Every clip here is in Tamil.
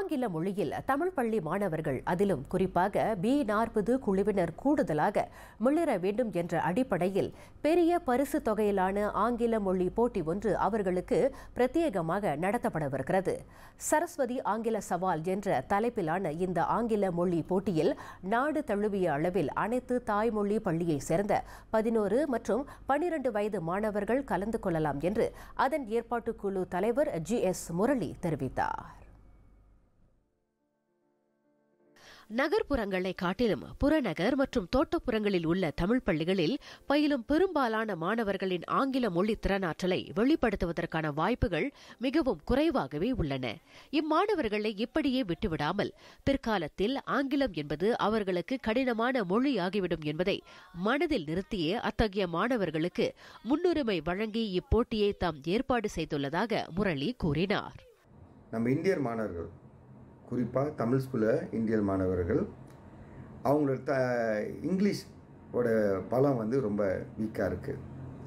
ஆங்கில மொழியில் தமிழ் பள்ளி மாணவர்கள் அதிலும் குறிப்பாக பி நாற்பது குழுவினர் கூடுதலாக மிளிர வேண்டும் என்ற அடிப்படையில் பெரிய பரிசு தொகையிலான ஆங்கில மொழி போட்டி ஒன்று அவர்களுக்கு பிரத்யேகமாக நடத்தப்படவிருக்கிறது சரஸ்வதி ஆங்கில சவால் என்ற தலைப்பிலான இந்த ஆங்கில மொழி போட்டியில் நாடு தழுவிய அளவில் அனைத்து தாய்மொழி பள்ளியைச் சேர்ந்த பதினோரு மற்றும் பனிரெண்டு வயது மாணவர்கள் கலந்து கொள்ளலாம் என்று அதன் ஏற்பாட்டுக்குழு தலைவர் ஜி எஸ் முரளி தெரிவித்தார் நகர்ப்புறங்களை காட்டிலும் புறநகர் மற்றும் தோட்டப்புறங்களில் உள்ள தமிழ் பள்ளிகளில் பயிலும் பெரும்பாலான மாணவர்களின் ஆங்கில மொழி திறனாற்றலை வெளிப்படுத்துவதற்கான வாய்ப்புகள் மிகவும் குறைவாகவே உள்ளன இம்மாணவர்களை இப்படியே விட்டுவிடாமல் பிற்காலத்தில் ஆங்கிலம் என்பது அவர்களுக்கு கடினமான மொழி ஆகிவிடும் என்பதை மனதில் நிறுத்தியே அத்தகைய மாணவர்களுக்கு முன்னுரிமை வழங்கி இப்போட்டியை தாம் ஏற்பாடு செய்துள்ளதாக முரளி கூறினார் நம்ம இந்தியர் மாணவர்கள் குறிப்பாக தமிழ் ஸ்கூலில் இந்தியர் மாணவர்கள் அவங்களோட த இங்கிலீஷ் ஓட பலம் வந்து ரொம்ப வீக்காக இருக்குது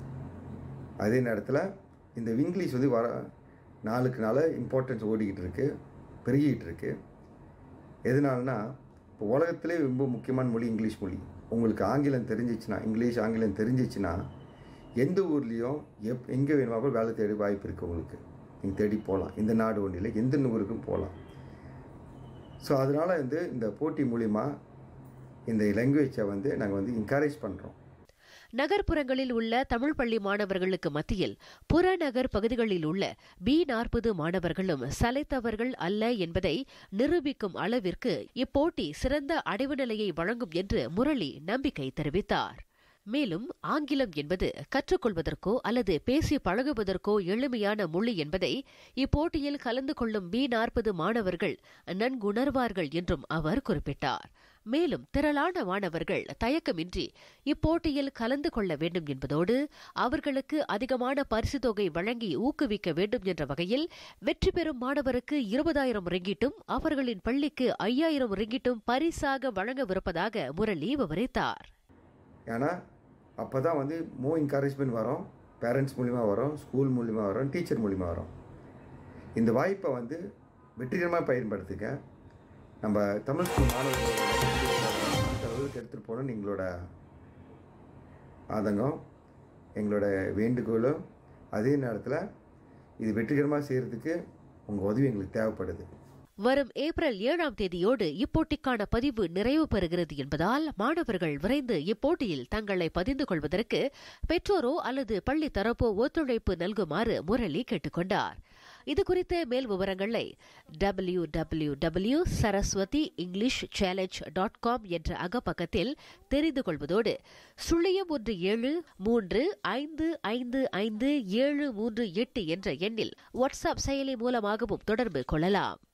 அதே நேரத்தில் இந்த இங்கிலீஷ் வந்து வர நாளுக்கு நாள் இம்பார்ட்டன்ஸ் ஓடிக்கிட்டு இருக்கு பெருகிட்டு இருக்கு எதனாலனா இப்போ உலகத்திலே ரொம்ப முக்கியமான மொழி இங்கிலீஷ் மொழி உங்களுக்கு ஆங்கிலம் தெரிஞ்சிச்சுன்னா இங்கிலீஷ் ஆங்கிலம் தெரிஞ்சிச்சுன்னா எந்த ஊர்லேயும் எப் எங்கே வேணுமாலும் வேலை தேடி வாய்ப்பு இருக்குது உங்களுக்கு நீங்கள் தேடி போகலாம் இந்த நாடு ஒன்றில் எந்த ஊருக்கும் போகலாம் ஸோ அதனால் வந்து இந்த போட்டி மூலிமா இந்த லாங்குவேஜை வந்து நாங்கள் வந்து என்கரேஜ் பண்ணுறோம் நகர்ப்புறங்களில் உள்ள தமிழ் பள்ளி மாணவர்களுக்கு மத்தியில் புறநகர் பகுதிகளில் உள்ள பி நாற்பது மாணவர்களும் சலைத்தவர்கள் அல்ல என்பதை நிரூபிக்கும் அளவிற்கு இப்போட்டி சிறந்த அடைவு நிலையை வழங்கும் என்று முரளி நம்பிக்கை தெரிவித்தார் மேலும் ஆங்கிலம் என்பது கற்றுக்கொள்வதற்கோ அல்லது பேசி பழகுவதற்கோ எளிமையான மொழி என்பதை இப்போட்டியில் கலந்து கொள்ளும் பி நாற்பது மாணவர்கள் நன்குணர்வார்கள் என்றும் அவர் குறிப்பிட்டார் மேலும் திரளான மாணவர்கள் தயக்கமின்றி இப்போட்டியில் கலந்து கொள்ள வேண்டும் என்பதோடு அவர்களுக்கு அதிகமான பரிசு தொகை வழங்கி ஊக்குவிக்க வேண்டும் என்ற வகையில் வெற்றி பெறும் மாணவருக்கு இருபதாயிரம் ரிங்கிட்டும் அவர்களின் பள்ளிக்கு ஐயாயிரம் ரிங்கிட்டும் பரிசாக வழங்கவிருப்பதாக முரளி விவரித்தார் ஏன்னா அப்போ தான் வந்து மோ என்கரேஜ்மெண்ட் வரும் பேரண்ட்ஸ் மூலிமா வரும் ஸ்கூல் மூலிமா வரும் டீச்சர் மூலிமா வரும் இந்த வாய்ப்பை வந்து வெற்றிகரமாக பயன்படுத்துங்க நம்ம தமிழ் ஸ்கூல் மாணவர்கள் அந்த அளவுக்கு எடுத்துகிட்டு போகணும்னு எங்களோட ஆதங்கம் எங்களோட வேண்டுகோளும் அதே நேரத்தில் இது வெற்றிகரமாக செய்கிறதுக்கு உங்கள் உதவி எங்களுக்கு தேவைப்படுது வரும் ஏப்ரல் ஏழாம் தேதியோடு இப்போட்டிக்கான பதிவு நிறைவு பெறுகிறது என்பதால் மாணவர்கள் விரைந்து இப்போட்டியில் தங்களை பதிந்து கொள்வதற்கு பெற்றோரோ அல்லது பள்ளி தரப்போ ஒத்துழைப்பு நல்குமாறு முரளி கேட்டுக்கொண்டார் இதுகுறித்த மேல் விவரங்களை W W W Saraswathi English challenge dot com என்ற அகப்பக்கத்தில் தெரிந்து கொள்வதோடு சுழியம் ஒன்று ஏழு மூன்று ஐந்து ஐந்து ஐந்து ஏழு மூன்று எட்டு என்ற எண்ணில் வாட்ஸ்அப் செயலி மூலமாகவும் தொடர்பு கொள்ளலாம்